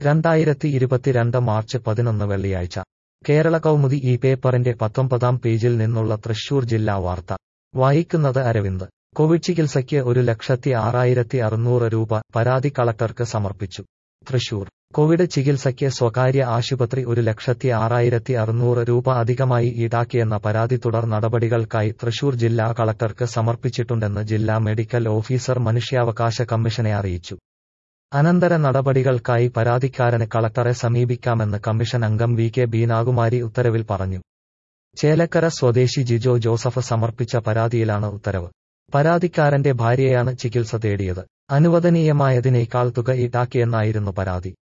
രണ്ടായിരത്തി ഇരുപത്തിരണ്ട് മാർച്ച് പതിനൊന്ന് വെള്ളിയാഴ്ച കേരള കൗമുദി ഈ പേപ്പറിന്റെ പത്തൊമ്പതാം പേജിൽ നിന്നുള്ള തൃശൂർ ജില്ലാ വാർത്ത വായിക്കുന്നത് അരവിന്ദ് കോവിഡ് ചികിത്സയ്ക്ക് ഒരു ലക്ഷത്തി ആറായിരത്തി അറുന്നൂറ് രൂപ പരാതി കളക്ടർക്ക് സമർപ്പിച്ചു തൃശൂർ കോവിഡ് ചികിത്സയ്ക്ക് സ്വകാര്യ ആശുപത്രി ഒരു ലക്ഷത്തി ആറായിരത്തി അറുന്നൂറ് രൂപ അധികമായി ഈടാക്കിയെന്ന പരാതി തുടർ നടപടികൾക്കായി തൃശൂർ ജില്ലാ കളക്ടർക്ക് സമർപ്പിച്ചിട്ടുണ്ടെന്ന് ജില്ലാ മെഡിക്കൽ ഓഫീസർ മനുഷ്യാവകാശ കമ്മീഷനെ അറിയിച്ചു അനന്തര നടപടികൾക്കായി പരാതിക്കാരന് കളക്ടറെ സമീപിക്കാമെന്ന് കമ്മീഷൻ അംഗം വി കെ ബീനാകുമാരി ഉത്തരവിൽ പറഞ്ഞു ചേലക്കര സ്വദേശി ജിജോ ജോസഫ് സമർപ്പിച്ച പരാതിയിലാണ് ഉത്തരവ് പരാതിക്കാരന്റെ ഭാര്യയാണ് ചികിത്സ തേടിയത് അനുവദനീയമായതിനേക്കാൾ തുക ഈടാക്കിയെന്നായിരുന്നു പരാതി